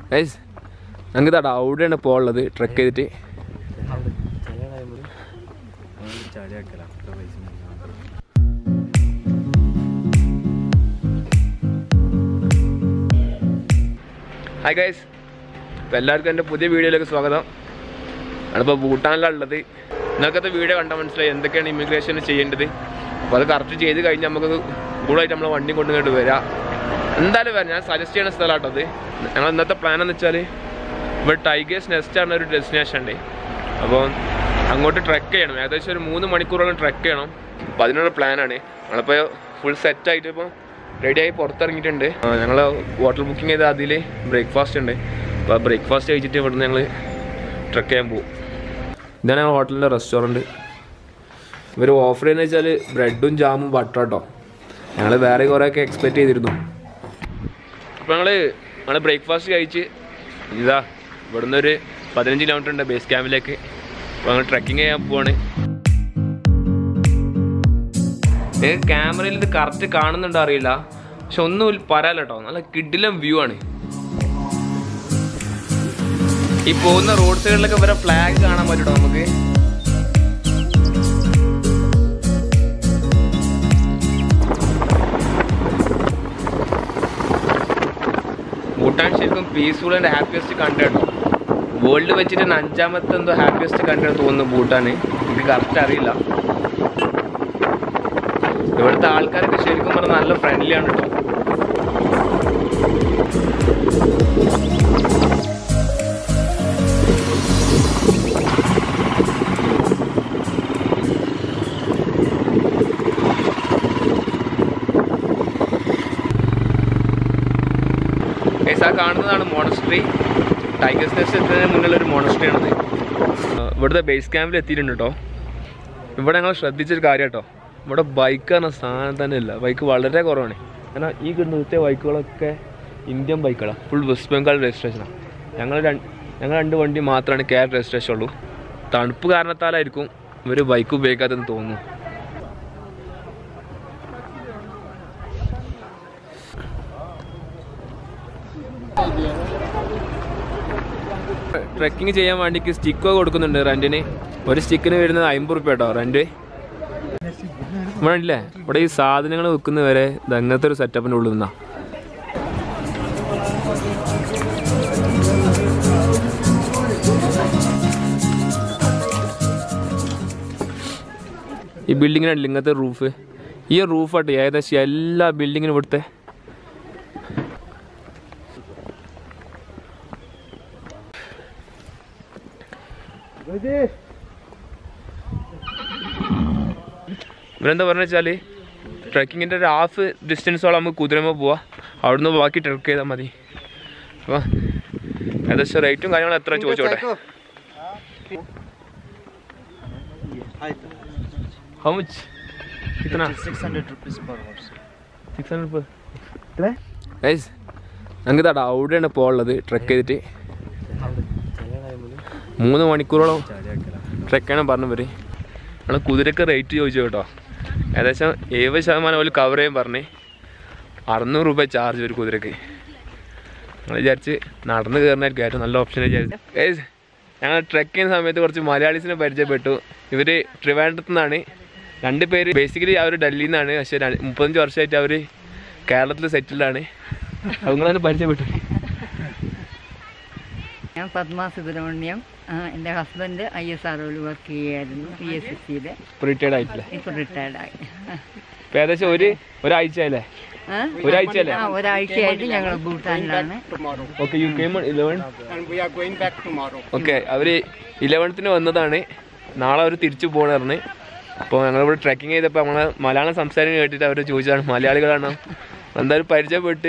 Guys ഞങ്ങൾക്ക് തടാ അവിടെയാണ് ഇപ്പോൾ ഉള്ളത് ട്രക്ക് ചെയ്തിട്ട് ഹായ് ഗൈസ് അപ്പോൾ എല്ലാവർക്കും എൻ്റെ പുതിയ വീഡിയോയിലേക്ക് സ്വാഗതം ഞാനിപ്പോൾ ഭൂട്ടാനിലാണ് ഉള്ളത് നിങ്ങൾക്കത്തെ വീഡിയോ കണ്ടാൽ മനസ്സിലായി എന്തൊക്കെയാണ് ഇമിഗ്രേഷൻ ചെയ്യേണ്ടത് അപ്പോൾ അത് കറക്റ്റ് ചെയ്ത് കഴിഞ്ഞാൽ നമുക്ക് കൂടുതലായിട്ട് നമ്മളെ വണ്ടി കൊണ്ടുപോയിട്ട് വരാം എന്തായാലും വരാം ഞാൻ സജസ്റ്റ് ചെയ്യുന്ന സ്ഥലമാട്ടോ അത് ഞങ്ങൾ ഇന്നത്തെ പ്ലാൻ എന്ന് വെച്ചാൽ ഇവിടെ ടൈഗേഴ്സ് നെസ്റ്റ് ആണ് ഒരു ഡെസ്റ്റിനേഷൻ ഉണ്ട് അപ്പോൾ അങ്ങോട്ട് ട്രെക്ക് ചെയ്യണം ഏകദേശം ഒരു മൂന്ന് മണിക്കൂറോളം ട്രെക്ക് ചെയ്യണം അപ്പോൾ അതിനുള്ള പ്ലാനാണ് ഞങ്ങളിപ്പോൾ ഫുൾ സെറ്റായിട്ട് ഇപ്പോൾ റെഡിയായി പുറത്തിറങ്ങിയിട്ടുണ്ട് ഞങ്ങൾ ഹോട്ടൽ ബുക്കിംഗ് ചെയ്ത അതിൽ ബ്രേക്ക്ഫാസ്റ്റ് ഉണ്ട് അപ്പോൾ ബ്രേക്ക്ഫാസ്റ്റ് കഴിച്ചിട്ട് ഇവിടുന്ന് ഞങ്ങൾ ട്രെക്ക് ചെയ്യാൻ പോകും ഇതാണ് ഞങ്ങൾ ഹോട്ടലിൻ്റെ റെസ്റ്റോറൻറ്റ് ഇവർ ഓഫർ ചെയ്യുന്നത് വെച്ചാൽ ബ്രെഡും ജാമും ബട്ടർ കേട്ടോ ഞങ്ങൾ വേറെ കുറേയൊക്കെ എക്സ്പെക്റ്റ് ചെയ്തിരുന്നു അപ്പോൾ ഞങ്ങൾ ഞങ്ങൾ ബ്രേക്ക്ഫാസ്റ്റ് കഴിച്ച് ഇതാ ഇവിടുന്ന് ഒരു പതിനഞ്ച് കിലോമീറ്റർ ഉണ്ട് ബേസ് ക്യാമ്പിലേക്ക് അപ്പോൾ ഞങ്ങൾ ട്രെക്കിങ് ചെയ്യാൻ പോവാണ് നിങ്ങൾക്ക് ക്യാമറയിൽ ഇത് കറക്റ്റ് കാണുന്നുണ്ടോ അറിയില്ല പക്ഷെ ഒന്നും പറയാല്ല കേട്ടോ നല്ല കിഡിലം വ്യൂ ആണ് ഈ പോകുന്ന റോഡ് സൈഡിലൊക്കെ വരെ ഫ്ലാഗ് കാണാൻ പറ്റട്ടോ നമുക്ക് ഭൂട്ടാൻ ശരിക്കും പീസ്ഫുൾ ആൻഡ് ഹാപ്പിയസ്റ്റ് കൺട്രി കേട്ടോ വേൾഡ് വെച്ചിട്ട് തന്നെ അഞ്ചാമത്തെ എന്തോ ഹാപ്പിയസ്റ്റ് കൺട്രി തോന്നുന്നു ഭൂട്ടാൻ എനിക്ക് കറക്റ്റ് അറിയില്ല ഇവിടുത്തെ ആൾക്കാരൊക്കെ ശരിക്കും പറഞ്ഞാൽ നല്ല ഫ്രണ്ട്ലി ആണ് കേട്ടോ Guys, ആ കാണുന്നതാണ് മോണസ്ട്രി ടൈഗേഴ്സ് നെസ്റ്റ് എത്തുന്നതിന് മുന്നിലുള്ള ഒരു മോണസ്ട്രി ആണത് ആ, ഇവിടുത്തെ ബേസ് ക്യാമ്പിൽ എത്തിയിട്ടുണ്ട് കേട്ടോ ഇവിടെ ഞങ്ങൾ ശ്രദ്ധിച്ചൊരു കാര്യം കേട്ടോ ഇവിടെ ബൈക്ക് പറഞ്ഞ സാധനം തന്നെ ഇല്ല ബൈക്ക് വളരെ കുറവാണ് കാരണം ഈ നിർത്തിയ ബൈക്കുകളൊക്കെ ഇന്ത്യൻ ബൈക്കുകളാണ് ഫുൾ വെസ്റ്റ് ബംഗാൾ രജിസ്ട്രേഷനാണ് ഞങ്ങൾ രണ്ട് ഞങ്ങൾ രണ്ട് വണ്ടി മാത്രമാണ് കേരള രജിസ്ട്രേഷൻ ഉള്ളൂ തണുപ്പ് കാരണത്താലായിരിക്കും ഇവർ ബൈക്ക് ഉപയോഗിക്കാത്തെന്ന് തോന്നുന്നു ട്രെക്കിംഗ് ചെയ്യാൻ വേണ്ടിക്ക് സ്റ്റിക്കോ കൊടുക്കുന്നുണ്ട് റെന്റിന് ഒരു സ്റ്റിക്കിന് വരുന്നത് അമ്പത് റുപ്യ കേട്ടോ റെന്റ് ഇവിടെ ഇല്ലേ ഇവിടെ ഈ സാധനങ്ങൾ വെക്കുന്ന വരെ ഇത് അങ്ങനത്തെ ഒരു സെറ്റപ്പിൻ്റെ ഉള്ളിൽ നിന്നാ ഈ ബിൽഡിങ്ങിനുണ്ടല്ലോ ഇങ്ങനത്തെ റൂഫ് ഈ റൂഫായിട്ട് ഏകദേശം എല്ലാ ബിൽഡിങ്ങിനും ഇവിടുത്തെ ഇവരെന്താ പറഞ്ഞു വെച്ചാൽ ട്രക്കിങ്ങിൻ്റെ ഒരു ഹാഫ് ഡിസ്റ്റൻസോളം നമുക്ക് കുതിരമ പോവാം അവിടുന്ന് ബാക്കി ട്രക്ക് ചെയ്താൽ മതി അപ്പോൾ ഏകദേശം റേറ്റും കാര്യങ്ങളും എത്ര ചോദിച്ചോട്ടെ ഹൗ മച്ച് കിത്തന 600 rupees per horse. Six hundred guys ഞങ്ങൾക്ക് തടാ അവിടെയാണ് ഇപ്പോൾ ഉള്ളത് ട്രക്ക് ചെയ്തിട്ട് മൂന്ന് മണിക്കൂറോളം ട്രക്കാണ് പറഞ്ഞവർ നമ്മൾ കുതിരക്ക് റേറ്റ് ചോദിച്ചു കേട്ടോ ഏകദേശം എഴുപത് ശതമാനം ഒരു കവർ ചെയ്യാൻ പറഞ്ഞ് അറുന്നൂറ് രൂപ ചാർജ് ഒരു കുതിരക്ക് ഞങ്ങൾ വിചാരിച്ച് നടന്ന് കയറുന്നതായിരിക്കും ഏറ്റവും നല്ല ഓപ്ഷൻ വിചാരിച്ചു ഗൈസ് ഞങ്ങൾ ട്രക്ക് ചെയ്യുന്ന സമയത്ത് കുറച്ച് മലയാളീസിനെ പരിചയപ്പെട്ടു ഇവർ ട്രിവാൻഡ്രത്തു നിന്നാണ് രണ്ട് പേര് ബേസിക്കലി അവർ ഡൽഹിയിൽ നിന്നാണ് പക്ഷേ രണ്ട് മുപ്പത്തഞ്ച് വർഷമായിട്ട് അവർ കേരളത്തിൽ സെറ്റിൽഡാണ് അവങ്ങളാണ് പരിചയപ്പെട്ടു ഞാൻ പത്മ സുബ്രഹ്മണ്യം ആ, എൻ്റെ husband I S R work ചെയ്യായിരുന്നു പി എസ് എസ് സിയിൽ റിട്ടയർഡ് ആയിട്ടില്ല ഇപ്പോൾ റിട്ടയർഡായി ഇപ്പം ഏകദേശം ഒരു ഒരാഴ്ച അല്ലേ ഒരാഴ്ച അല്ലേ ആ ഒരാഴ്ചയായിട്ട് ഞങ്ങൾ ഭൂട്ടാനിലാണ് ഓക്കെ യു കെയും eleven And we are going back tomorrow. Okay അവർ ഇലവൻത്തിന് വന്നതാണ് നാളെ അവർ തിരിച്ചു പോകണമായിരുന്നു അപ്പോൾ ഞങ്ങളിവിടെ ട്രക്കിംഗ് ചെയ്തപ്പോൾ നമ്മളെ മലയാളം സംസാരം കേട്ടിട്ട് അവർ ചോദിച്ചതാണ് മലയാളികളാണോ എന്തായാലും പരിചയപ്പെട്ട്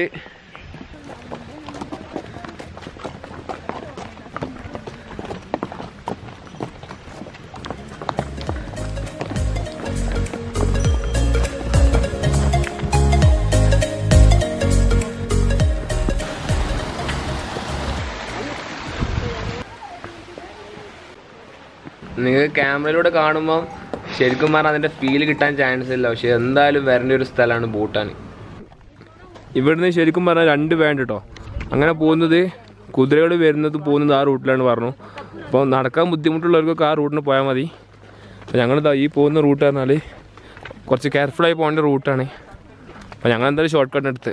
നിങ്ങൾക്ക് ക്യാമറയിലൂടെ കാണുമ്പോൾ ശരിക്കും പറഞ്ഞാൽ അതിൻ്റെ ഫീൽ കിട്ടാൻ ചാൻസ് ഇല്ല പക്ഷെ എന്തായാലും വരേണ്ട ഒരു സ്ഥലമാണ് ഭൂട്ടാൻ ഇവിടുന്ന് ശരിക്കും പറഞ്ഞാൽ രണ്ട് വേണ്ട കേട്ടോ അങ്ങനെ പോകുന്നത് കുതിരകൾ വരുന്നത് പോകുന്നത് ആ റൂട്ടിലാണ് പറഞ്ഞു അപ്പോൾ നടക്കാൻ ബുദ്ധിമുട്ടുള്ളവർക്കൊക്കെ ആ റൂട്ടിന് പോയാൽ മതി അപ്പോൾ ഞങ്ങളിതാ ഈ പോകുന്ന റൂട്ട് പറഞ്ഞാൽ കുറച്ച് കെയർഫുള്ളായി പോകേണ്ട റൂട്ടാണ് അപ്പോൾ ഞങ്ങൾ എന്തായാലും ഷോർട്ട് കട്ട് എടുത്ത്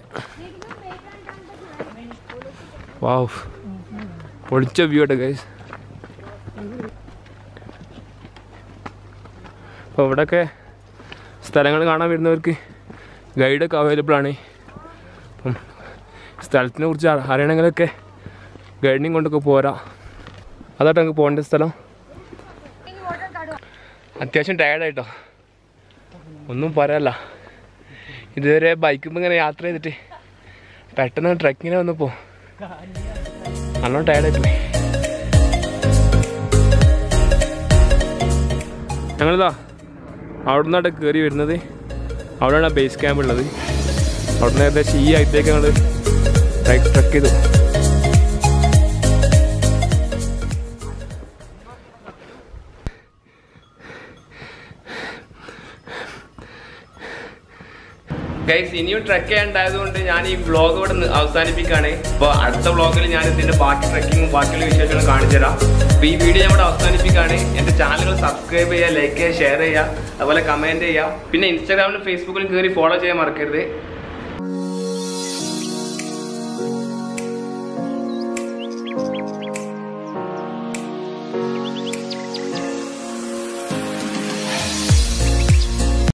വാവ് പൊളിച്ച വ്യൂ ആട്ടെ ഗൈസ് അപ്പോൾ ഇവിടെയൊക്കെ സ്ഥലങ്ങൾ കാണാൻ വരുന്നവർക്ക് ഗൈഡൊക്കെ അവൈലബിൾ ആണ് അപ്പം സ്ഥലത്തിനെ കുറിച്ച് അ- അറിയണമെങ്കിലൊക്കെ ഗൈഡിനെയും കൊണ്ടൊക്കെ പോരാ അതാട്ടോ നമുക്ക് പോകേണ്ട സ്ഥലം അത്യാവശ്യം ടയർഡായിട്ടോ ഒന്നും പറയാല്ല ഇതുവരെ ബൈക്കുമ്പോൾ ഇങ്ങനെ യാത്ര ചെയ്തിട്ട് പെട്ടെന്ന് ട്രക്കിങ്ങിന് വന്നപ്പോൾ നല്ലോണം ടയർഡായി പോയി ഞങ്ങളിതാ അവിടെ നിന്നാണ് കയറി വരുന്നത് അവിടെയാണ് ബേസ് ക്യാമ്പ് ഉള്ളത് അവിടെ നിന്ന് ഏകദേശം ഈ ആഴ്ചയ്ക്ക് ഞങ്ങൾ ട്രക്ക് ചെയ്തു ഗൈസ് ഇനിയും ട്രക്ക് ചെയ്യാണ്ടായതുകൊണ്ട് ഞാൻ ഈ വ്ളോഗ് ഇവിടെ നി- അവസാനിപ്പിക്കുകയാണ് അപ്പോൾ അടുത്ത വ്ളോഗിൽ ഞാൻ ഇതിന്റെ ബാക്കി ട്രക്കിങ്ങും ബാക്കിയുള്ള വിശേഷങ്ങളും കാണിച്ചു തരാം അപ്പോൾ ഈ വീഡിയോ ഞാൻ ഇവിടെ അവസാനിപ്പിക്കുകയാണ് എൻ്റെ ചാനലുകൾ സബ്സ്ക്രൈബ് ചെയ്യുക ലൈക്ക് ചെയ്യുക ഷെയർ ചെയ്യുക അതുപോലെ കമൻറ്റ് ചെയ്യുക പിന്നെ ഇൻസ്റ്റാഗ്രാമിലും ഫേസ്ബുക്കിലും കയറി ഫോളോ ചെയ്യാൻ മറക്കരുത്